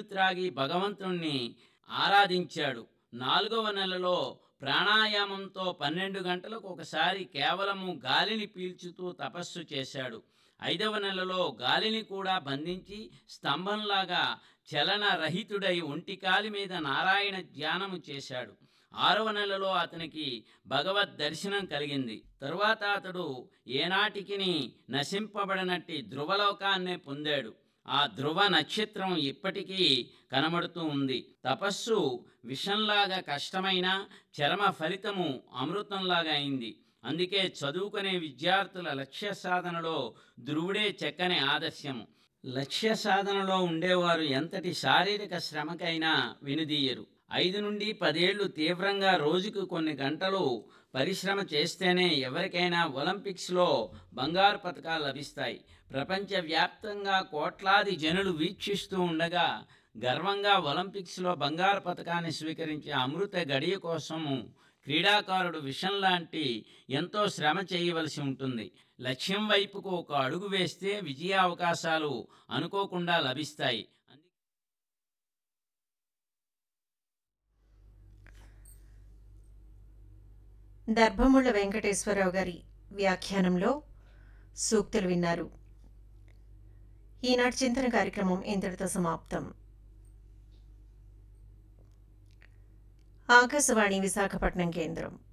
త్రాగి భగవంతుణ్ణి ఆరాధించాడు నాలుగవ నెలలో ప్రాణాయామంతో పన్నెండు గంటలకు ఒకసారి కేవలము గాలిని పీల్చుతూ తపస్సు చేశాడు ఐదవ నెలలో గాలిని కూడా బంధించి స్తంభంలాగా చలనరహితుడై ఒంటికాలి మీద నారాయణ ధ్యానము చేశాడు ఆరవ నెలలో అతనికి భగవద్ దర్శనం కలిగింది తరువాత అతడు ఏనాటికి నశింపబడినట్టి ధ్రువలోకాన్నే పొందాడు ఆ ధ్రువ నక్షత్రం ఇప్పటికీ కనబడుతూ ఉంది తపస్సు విషంలాగా కష్టమైన చరమ ఫలితము అమృతంలాగా అయింది అందుకే చదువుకునే విద్యార్థుల లక్ష్య సాధనలో ధ్రువుడే చెక్కని ఆదర్శము లక్ష్య సాధనలో ఉండేవారు ఎంతటి శారీరక శ్రమకైనా వెనుదీయరు ఐదు నుండి పదేళ్లు తీవ్రంగా రోజుకు కొన్ని గంటలు పరిశ్రమ చేస్తేనే ఎవరికైనా ఒలింపిక్స్లో బంగారు పథకాలు లభిస్తాయి ప్రపంచవ్యాప్తంగా కోట్లాది జనులు వీక్షిస్తూ ఉండగా గర్వంగా ఒలింపిక్స్లో బంగారు పథకాన్ని స్వీకరించే అమృత గడియ కోసము క్రీడాకారుడు విషం లాంటి ఎంతో శ్రమ చేయవలసి ఉంటుంది లక్ష్యం వైపుకు ఒక అడుగు వేస్తే విజయ అవకాశాలు అనుకోకుండా లభిస్తాయి దర్భముళ్ళ వెంకటేశ్వరరావు గారి వ్యాఖ్యానంలో సూక్తులు విన్నారు ఈనాటి చింతన కార్యక్రమం ఇంతటితో సమాప్తం ఆకాశవాణి విశాఖపట్నం కేంద్రం